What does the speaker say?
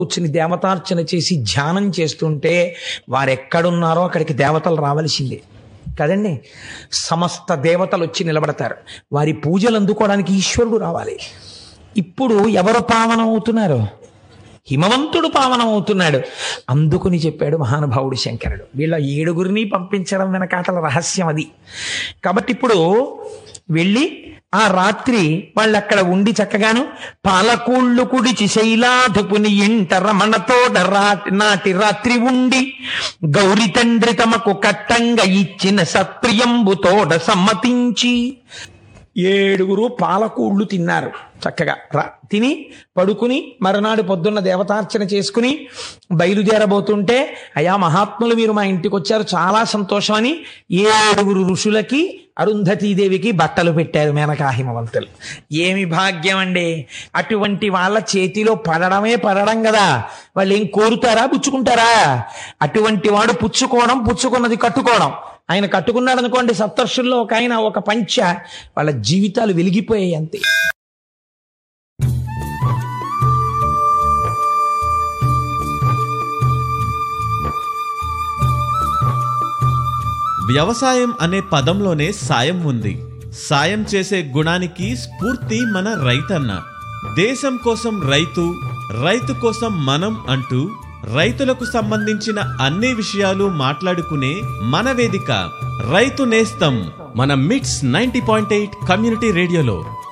కూర్చుని దేవతార్చన చేసి ధ్యానం చేస్తుంటే వారు ఎక్కడున్నారో అక్కడికి దేవతలు రావలసిందే కదండి సమస్త దేవతలు వచ్చి నిలబడతారు వారి పూజలు అందుకోవడానికి ఈశ్వరుడు రావాలి ఇప్పుడు ఎవరు పావనం అవుతున్నారు హిమవంతుడు పావనం అవుతున్నాడు అందుకుని చెప్పాడు మహానుభావుడు శంకరుడు వీళ్ళ ఏడుగురిని పంపించడం వెనకాతల రహస్యం అది కాబట్టి ఇప్పుడు వెళ్ళి ఆ రాత్రి వాళ్ళు అక్కడ ఉండి చక్కగాను పాలకూళ్ళు కుడిచి శైలాధుపుని ఇంట రమణతోడ రాటి నాటి రాత్రి ఉండి గౌరి తండ్రి తమకు కట్టంగా ఇచ్చిన సత్ప్రియంబుతోడ సమ్మతించి ఏడుగురు పాలకూళ్ళు తిన్నారు చక్కగా రా తిని పడుకుని మరునాడు పొద్దున్న దేవతార్చన చేసుకుని బయలుదేరబోతుంటే అయా మహాత్ములు మీరు మా ఇంటికి వచ్చారు చాలా సంతోషం అని ఏడుగురు ఋషులకి అరుంధతీదేవికి బట్టలు పెట్టారు మేనకాహిమవంతులు ఏమి భాగ్యం అండి అటువంటి వాళ్ళ చేతిలో పడడమే పడడం కదా వాళ్ళు ఏం కోరుతారా పుచ్చుకుంటారా అటువంటి వాడు పుచ్చుకోవడం పుచ్చుకున్నది కట్టుకోవడం ఆయన కట్టుకున్నాడు అనుకోండి సప్తర్షుల్లో ఒక ఆయన ఒక పంచ వాళ్ళ జీవితాలు వెలిగిపోయాయి అంతే వ్యవసాయం అనే పదంలోనే సాయం ఉంది సాయం చేసే గుణానికి స్ఫూర్తి మన రైతన్న దేశం కోసం రైతు రైతు కోసం మనం అంటూ రైతులకు సంబంధించిన అన్ని విషయాలు మాట్లాడుకునే మన వేదిక రైతు నేస్తం మన మిట్స్ నైంటీ పాయింట్ ఎయిట్ కమ్యూనిటీ రేడియోలో